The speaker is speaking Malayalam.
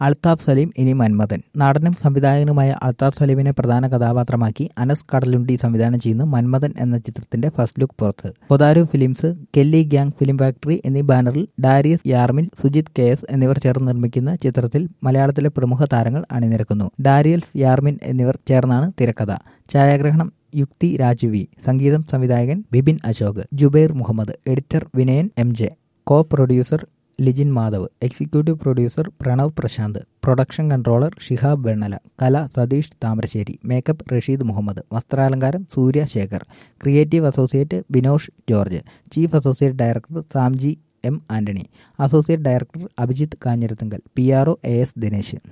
അൽതാഫ് സലീം ഇനി മന്മഥൻ നടനും സംവിധായകനുമായ അൽതാഫ് സലീമിനെ പ്രധാന കഥാപാത്രമാക്കി അനസ് കടലുണ്ടി സംവിധാനം ചെയ്യുന്ന മന്മഥൻ എന്ന ചിത്രത്തിന്റെ ഫസ്റ്റ് ലുക്ക് പുറത്ത് പൊതാരു Films Kelly Gang Film Factory എന്നീ ബാനറിൽ ഡാരിയസ് യാർമിൻ സുജിത് കെ എസ് എന്നിവർ ചേർന്ന് നിർമ്മിക്കുന്ന ചിത്രത്തിൽ മലയാളത്തിലെ പ്രമുഖ താരങ്ങൾ അണിനിരക്കുന്നു ഡാരിയൽസ് യാർമിൻ എന്നിവർ ചേർന്നാണ് തിരക്കഥ ഛായാഗ്രഹണം യുക്തി രാജുവി സംഗീതം സംവിധായകൻ Bibin Ashok Jubair Muhammad editor Vinayan M J co producer Lijin Madhav executive producer Pranav Prasanth production controller Shihab Vennala കല സതീഷ് താമരശ്ശേരി മേക്കപ്പ് റഷീദ് മുഹമ്മദ് വസ്ത്രാലങ്കാരം Surya Sekhar creative associate Binosh George chief associate director Samji M Antony associate director Abhijith Kanjirathunkal P R O A S Dinesh